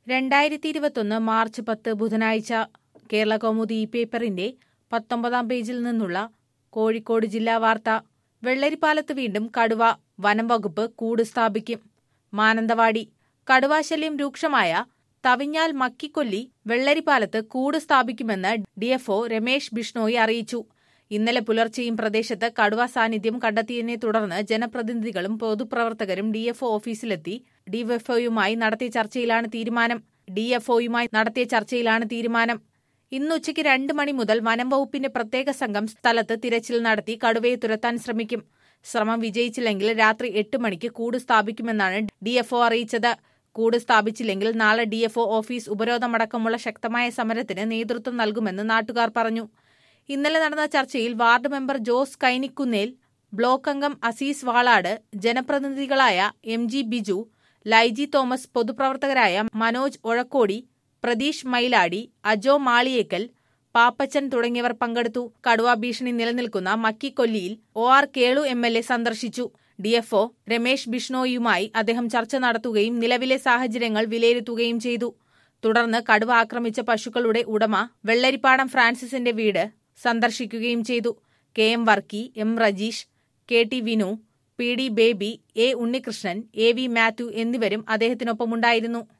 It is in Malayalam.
രണ്ടായിരത്തി ഇരുപത്തൊന്ന് മാർച്ച് പത്ത് ബുധനാഴ്ച കേരള കൗമുദി ഈ പേപ്പറിന്റെ പത്തൊമ്പതാം പേജിൽ നിന്നുള്ള കോഴിക്കോട് ജില്ലാ വാർത്ത വെള്ളരിപ്പാലത്ത് വീണ്ടും കടുവ വനം വകുപ്പ് കൂട് സ്ഥാപിക്കും മാനന്തവാടി കടുവാശല്യം രൂക്ഷമായ തവിഞ്ഞാൽ മക്കിക്കൊല്ലി വെള്ളരിപ്പാലത്ത് കൂട് സ്ഥാപിക്കുമെന്ന് ഡിഎഫ്ഒ രമേശ് ബിഷ്ണോയി അറിയിച്ചു ഇന്നലെ പുലർച്ചെയും പ്രദേശത്ത് കടുവ സാന്നിധ്യം കണ്ടെത്തിയതിനെ തുടർന്ന് ജനപ്രതിനിധികളും പൊതുപ്രവർത്തകരും ഡിഎഫ്ഒ ഓഫീസിലെത്തി ഡിവൈഎഫ്ഒയുമായി നടത്തിയ ചർച്ചയിലാണ് തീരുമാനം ഡിഎഫ്ഒയുമായി നടത്തിയ ചർച്ചയിലാണ് തീരുമാനം ഇന്നുച്ചയ്ക്ക് രണ്ട് മണി മുതൽ വനം വകുപ്പിന്റെ പ്രത്യേക സംഘം സ്ഥലത്ത് തിരച്ചിൽ നടത്തി കടുവയെ തുരത്താൻ ശ്രമിക്കും ശ്രമം വിജയിച്ചില്ലെങ്കിൽ രാത്രി എട്ട് മണിക്ക് കൂട് സ്ഥാപിക്കുമെന്നാണ് ഡിഎഫ്ഒ അറിയിച്ചത് കൂട് സ്ഥാപിച്ചില്ലെങ്കിൽ നാളെ ഡിഎഫ്ഒ ഓഫീസ് ഉപരോധമടക്കമുള്ള ശക്തമായ സമരത്തിന് നേതൃത്വം നൽകുമെന്ന് നാട്ടുകാർ പറഞ്ഞു ഇന്നലെ നടന്ന ചർച്ചയിൽ ward member Jose Kainikkunnel block അംഗം അസീസ് വാളാട് ജനപ്രതിനിധികളായ എം ജി ബിജു ലൈജി തോമസ് പൊതുപ്രവർത്തകരായ മനോജ് ഒഴക്കോടി പ്രതീഷ് മൈലാടി അജോ മാളിയേക്കൽ പാപ്പച്ചൻ തുടങ്ങിയവർ പങ്കെടുത്തു കടുവാ ഭീഷണി നിലനിൽക്കുന്ന മക്കിക്കൊല്ലിയിൽ O R Kelu M L A സന്ദർശിച്ചു ഡിഎഫ്ഒ രമേശ് ബിഷ്ണോയുമായി അദ്ദേഹം ചർച്ച നടത്തുകയും നിലവിലെ സാഹചര്യങ്ങൾ വിലയിരുത്തുകയും ചെയ്തു തുടർന്ന് കടുവ ആക്രമിച്ച പശുക്കളുടെ ഉടമ വെള്ളരിപ്പാടം ഫ്രാൻസിസിന്റെ വീട് സന്ദർശിക്കുകയും ചെയ്തു K M Varkey M Rajeesh K T Vinu P D Baby A Unnikrishnan A V Mathew എന്നിവരും അദ്ദേഹത്തിനൊപ്പമുണ്ടായിരുന്നു